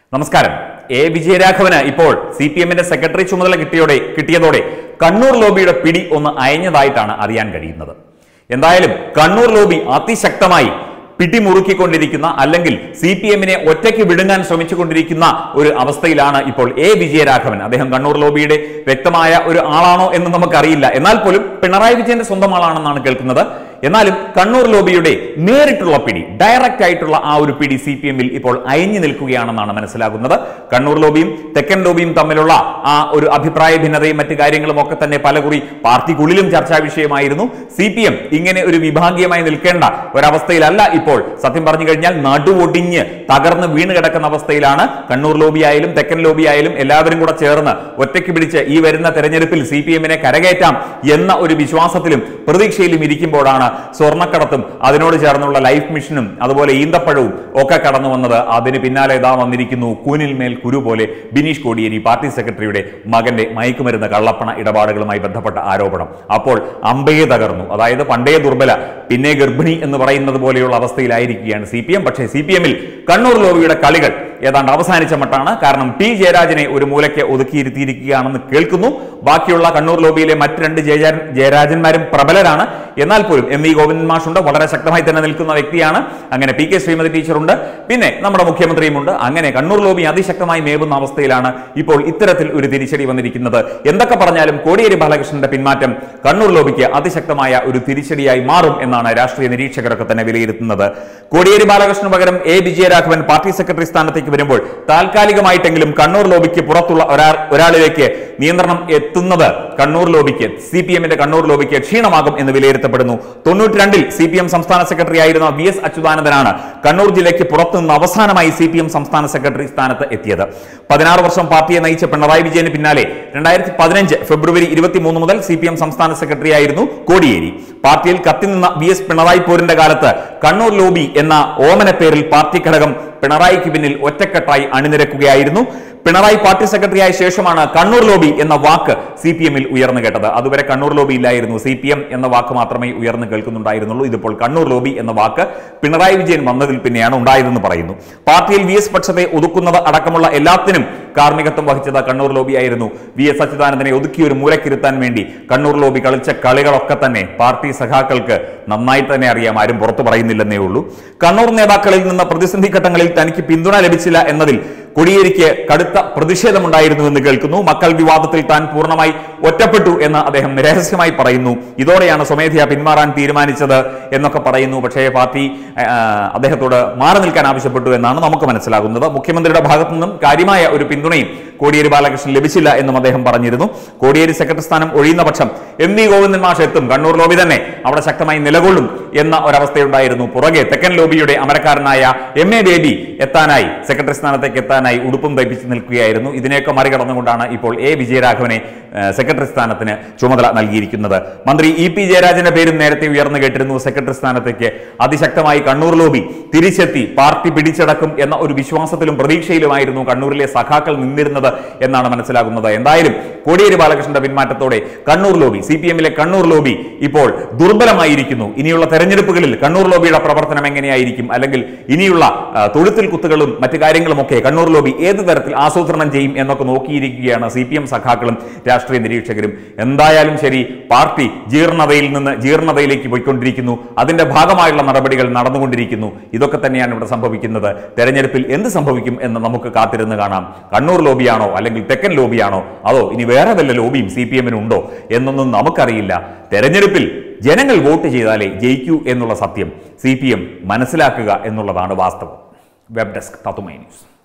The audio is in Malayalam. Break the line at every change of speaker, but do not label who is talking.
നമസ്കാരം എ വിജയരാഘവന് ഇപ്പോൾ സി പി എമ്മിന്റെ സെക്രട്ടറി ചുമതല കിട്ടിയോടെ കിട്ടിയതോടെ കണ്ണൂർ ലോബിയുടെ പിടി ഒന്ന് അയഞ്ഞതായിട്ടാണ് അറിയാൻ കഴിയുന്നത് എന്തായാലും കണ്ണൂർ ലോബി അതിശക്തമായി പിടിമുറുക്കിക്കൊണ്ടിരിക്കുന്ന അല്ലെങ്കിൽ സി പി എമ്മിനെ ഒറ്റയ്ക്ക് വിടുങ്ങാൻ ശ്രമിച്ചുകൊണ്ടിരിക്കുന്ന ഒരു അവസ്ഥയിലാണ് ഇപ്പോൾ എ വിജയരാഘവൻ അദ്ദേഹം കണ്ണൂർ ലോബിയുടെ വ്യക്തമായ ഒരു ആളാണോ എന്ന് നമുക്കറിയില്ല എന്നാൽ പോലും പിണറായി വിജയന്റെ സ്വന്തം ആളാണെന്നാണ് കേൾക്കുന്നത് എന്നാലും കണ്ണൂർ ലോബിയുടെ നേരിട്ടുള്ള പിടി ഡയറക്റ്റ് ആയിട്ടുള്ള ആ ഒരു പിടി സി പി എമ്മിൽ ഇപ്പോൾ അയഞ്ഞു നിൽക്കുകയാണെന്നാണ് മനസ്സിലാകുന്നത് കണ്ണൂർ ലോബിയും തെക്കൻ ലോബിയും തമ്മിലുള്ള ആ ഒരു അഭിപ്രായ ഭിന്നതയും മറ്റു കാര്യങ്ങളും ഒക്കെ തന്നെ പലകുറി പാർട്ടിക്കുള്ളിലും ചർച്ചാ വിഷയമായിരുന്നു സി പി എം ഇങ്ങനെ ഒരു വിഭാഗീയമായി നിൽക്കേണ്ട ഒരവസ്ഥയിലല്ല ഇപ്പോൾ സത്യം പറഞ്ഞു കഴിഞ്ഞാൽ നടുവൊടിഞ്ഞ് തകർന്ന് വീണ് കിടക്കുന്ന അവസ്ഥയിലാണ് കണ്ണൂർ ലോബി ആയാലും തെക്കൻ ലോബി ആയാലും എല്ലാവരും കൂടെ ചേർന്ന് ഒറ്റയ്ക്ക് പിടിച്ച് ഈ വരുന്ന തെരഞ്ഞെടുപ്പിൽ സി പി എമ്മിനെ കരകയറ്റാം എന്ന ഒരു വിശ്വാസത്തിലും പ്രതീക്ഷയിലും ഇരിക്കുമ്പോഴാണ് സ്വർണ്ണക്കടത്തും അതിനോട് ചേർന്നുള്ള ലൈഫ് മിഷനും അതുപോലെ ഈന്തപ്പഴവും ഒക്കെ കടന്നു വന്നത് അതിന് പിന്നാലെ ഇതാ വന്നിരിക്കുന്നു കൂനിൽ മേൽ കുരു പോലെ ബിനീഷ് കോടിയേരി പാർട്ടി സെക്രട്ടറിയുടെ മകന്റെ മയക്കുമരുന്ന് കള്ളപ്പണ ഇടപാടുകളുമായി ബന്ധപ്പെട്ട ആരോപണം അപ്പോൾ അമ്പയെ തകർന്നു അതായത് പണ്ടേ ദുർബല പിന്നെ ഗർഭിണി എന്ന് പറയുന്നത് പോലെയുള്ള അവസ്ഥയിലായിരിക്കുകയാണ് സി പി എം പക്ഷേ സി പി എമ്മിൽ കണ്ണൂർ ലോബിയുടെ കളികൾ ഏതാണ്ട് അവസാനിച്ച മട്ടാണ് കാരണം ടി ജയരാജനെ ഒരു മൂലയ്ക്ക് ഒതുക്കിയിരുത്തിയിരിക്കുകയാണെന്ന് കേൾക്കുന്നു ബാക്കിയുള്ള കണ്ണൂർ ലോബിയിലെ മറ്റ് രണ്ട് ജയരാ ജയരാജന്മാരും പ്രബലരാണ് എന്നാൽ പോലും എം വി ഗോവിന്ദൻ മാഷുണ്ട് വളരെ ശക്തമായി തന്നെ നിൽക്കുന്ന വ്യക്തിയാണ് അങ്ങനെ പി കെ ശ്രീമതി ടീച്ചറുണ്ട് പിന്നെ നമ്മുടെ മുഖ്യമന്ത്രിയുമുണ്ട് അങ്ങനെ കണ്ണൂർ ലോബി അതിശക്തമായി മേവുന്ന അവസ്ഥയിലാണ് ഇപ്പോൾ ഇത്തരത്തിൽ ഒരു തിരിച്ചടി വന്നിരിക്കുന്നത് എന്തൊക്കെ പറഞ്ഞാലും കോടിയേരി ബാലകൃഷ്ണന്റെ പിന്മാറ്റം കണ്ണൂർ ലോബിക്ക് അതിശക്തമായ ഒരു തിരിച്ചടിയായി മാറും എന്നാണ് രാഷ്ട്രീയ നിരീക്ഷകരൊക്കെ തന്നെ വിലയിരുത്തുന്നത് കോടിയേരി ബാലകൃഷ്ണന് പകരം എ വിജയരാഘവൻ പാർട്ടി സെക്രട്ടറി സ്ഥാനത്തേക്ക് വരുമ്പോൾ താൽക്കാലികമായിട്ടെങ്കിലും കണ്ണൂർ ലോബിക്ക് പുറത്തുള്ള ഒരാൾ ഒരാളിലേക്ക് നിയന്ത്രണം എത്തുന്നത് കണ്ണൂർ ലോബിക്ക് സി പി എമ്മിന്റെ കണ്ണൂർ ലോബിക്ക് ക്ഷീണമാകും എന്ന് വിലയിരുത്തപ്പെടുന്നു തൊണ്ണൂറ്റി രണ്ടിൽ സി പി എം സംസ്ഥാന സെക്രട്ടറി ആയിരുന്ന വി എസ് അച്യുതാനന്ദനാണ് കണ്ണൂർ ജില്ലയ്ക്ക് പുറത്തുനിന്ന് അവസാനമായി സി പി എം സംസ്ഥാന സെക്രട്ടറി സ്ഥാനത്ത് എത്തിയത് പതിനാറ് വർഷം പാർട്ടിയെ നയിച്ച പിണറായി വിജയന് പിന്നാലെ രണ്ടായിരത്തി പതിനഞ്ച് ഫെബ്രുവരി ഇരുപത്തിമൂന്ന് മുതൽ സി പി എം സംസ്ഥാന സെക്രട്ടറി ആയിരുന്നു കോടിയേരി പാർട്ടിയിൽ കത്തിനിന്ന വി എസ് പിണറായി പോരിന്റെ കാലത്ത് കണ്ണൂർ ലോബി എന്ന ഓമന പേരിൽ പാർട്ടി ഘടകം പിണറായിക്ക് പിന്നിൽ ഒറ്റക്കെട്ടായി അണിനിരക്കുകയായിരുന്നു പിണറായി പാർട്ടി സെക്രട്ടറി ആയ ശേഷമാണ് കണ്ണൂർ ലോബി എന്ന വാക്ക് സി പി എമ്മിൽ ഉയർന്നു കേട്ടത് അതുവരെ കണ്ണൂർ ലോബി ഇല്ലായിരുന്നു സി പി എം എന്ന വാക്ക് മാത്രമേ ഉയർന്നു കേൾക്കുന്നുണ്ടായിരുന്നുള്ളൂ ഇതിപ്പോൾ കണ്ണൂർ ലോബി എന്ന വാക്ക് പിണറായി വിജയൻ വന്നതിൽ പിന്നെയാണ് ഉണ്ടായതെന്ന് പറയുന്നു പാർട്ടിയിൽ വി എസ് പക്ഷത്തെ ഒതുക്കുന്നത് അടക്കമുള്ള എല്ലാത്തിനും കാർമ്മികത്വം വഹിച്ചത് കണ്ണൂർ ലോബി ആയിരുന്നു വി എസ് അച്യുതാനന്ദനെ ഒതുക്കി ഒരു മൂലക്കിരുത്താൻ വേണ്ടി കണ്ണൂർ ലോബി കളിച്ച കളികളൊക്കെ തന്നെ പാർട്ടി സഖാക്കൾക്ക് നന്നായി തന്നെ അറിയാം ആരും പുറത്തു പറയുന്നില്ലെന്നേ ഉള്ളൂ കണ്ണൂർ നേതാക്കളിൽ നിന്ന് പ്രതിസന്ധി ഘട്ടങ്ങളിൽ തനിക്ക് പിന്തുണ ലഭിച്ചില്ല എന്നതിൽ കൊടിയേരിക്ക് കടുത്ത പ്രതിഷേധമുണ്ടായിരുന്നു എന്ന് കേൾക്കുന്നു മക്കൾ വിവാദത്തിൽ താൻ പൂർണ്ണമായി ഒറ്റപ്പെട്ടു എന്ന് അദ്ദേഹം രഹസ്യമായി പറയുന്നു ഇതോടെയാണ് സ്വമേധയാ പിന്മാറാൻ തീരുമാനിച്ചത് എന്നൊക്കെ പറയുന്നു പക്ഷേ പാർട്ടി ആ, അദ്ദേഹത്തോട് മാറി നിൽക്കാൻ ആവശ്യപ്പെട്ടു എന്നാണ് നമുക്ക് മനസ്സിലാകുന്നത് മുഖ്യമന്ത്രിയുടെ ഭാഗത്തു നിന്നും കാര്യമായ ഒരു പിന്തുണയും കോടിയേരി ബാലകൃഷ്ണൻ ലഭിച്ചില്ല എന്നും അദ്ദേഹം പറഞ്ഞിരുന്നു കോടിയേരി സെക്രട്ടറി സ്ഥാനം ഒഴിയുന്ന പക്ഷം എം വി ഗോവിന്ദൻ മാഷ് എത്തും കണ്ണൂർ ലോബി തന്നെ അവിടെ ശക്തമായി നിലകൊള്ളും എന്ന ഒരവസ്ഥയുണ്ടായിരുന്നു പുറകെ തെക്കൻ ലോബിയുടെ അമരക്കാരനായ എം എ ബേബി എത്താനായി സെക്രട്ടറി സ്ഥാനത്തേക്ക് എത്താനായി ഉടുപ്പും തയ്പ്പിച്ച് നിൽക്കുകയായിരുന്നു ഇതിനെയൊക്കെ മറികടന്നുകൊണ്ടാണ് ഇപ്പോൾ എ വിജയരാഘവനെ ഏഹ്, സെക്രട്ടറി സ്ഥാനത്തിന് ചുമതല നൽകിയിരിക്കുന്നത് മന്ത്രി ഇ പി ജയരാജന്റെ പേരും നേരത്തെ ഉയർന്നു കേട്ടിരുന്നു സെക്രട്ടറി സ്ഥാനത്തേക്ക് അതിശക്തമായി കണ്ണൂർ ലോബി തിരിച്ചെത്തി പാർട്ടി പിടിച്ചടക്കും എന്ന ഒരു വിശ്വാസത്തിലും പ്രതീക്ഷയിലുമായിരുന്നു കണ്ണൂരിലെ സഖാക്കൾ നിന്നിരുന്നത് എന്നാണ് മനസ്സിലാകുന്നത് എന്തായാലും കോടിയേരി ബാലകൃഷ്ണന്റെ പിന്മാറ്റത്തോടെ കണ്ണൂർ ലോബി സി പി എമ്മിലെ കണ്ണൂർ ലോബി ഇപ്പോൾ ദുർബലമായിരിക്കുന്നു ഇനിയുള്ള തെരഞ്ഞെടുപ്പുകളിൽ കണ്ണൂർ ലോബിയുടെ പ്രവർത്തനം എങ്ങനെയായിരിക്കും അല്ലെങ്കിൽ ഇനിയുള്ള ആ, തൊഴുത്തിൽ കുത്തുകളും മറ്റു കാര്യങ്ങളുമൊക്കെ കണ്ണൂർ ലോബി ഏത് തരത്തിൽ ആസൂത്രണം ചെയ്യും എന്നൊക്കെ നോക്കിയിരിക്കുകയാണ് സി പി എം സഖാക്കളും രാഷ്ട്രീയ നിരീക്ഷകരും എന്തായാലും ശരി പാർട്ടി ജീർണതയിൽ നിന്ന് ജീർണതയിലേക്ക് പോയിക്കൊണ്ടിരിക്കുന്നു അതിന്റെ ഭാഗമായുള്ള നടപടികൾ നടന്നുകൊണ്ടിരിക്കുന്നു ഇതൊക്കെ തന്നെയാണ് ഇവിടെ സംഭവിക്കുന്നത് തെരഞ്ഞെടുപ്പിൽ എന്ത് സംഭവിക്കും എന്ന് നമുക്ക് കാത്തിരുന്ന് കാണാം കണ്ണൂർ ലോബിയാണോ അല്ലെങ്കിൽ തെക്കൻ ലോബിയാണോ അതോ ഇനി വേറെ വല്ല ലോബിയും സി പി എമ്മിനുണ്ടോ എന്നൊന്നും നമുക്കറിയില്ല തെരഞ്ഞെടുപ്പിൽ ജനങ്ങൾ വോട്ട് ചെയ്താലേ ജയിക്കൂ എന്നുള്ള സത്യം സി പി എം മനസ്സിലാക്കുക എന്നുള്ളതാണ് വാസ്തവം വെബ് ഡെസ്ക് തത്തുമൈ ന്യൂസ്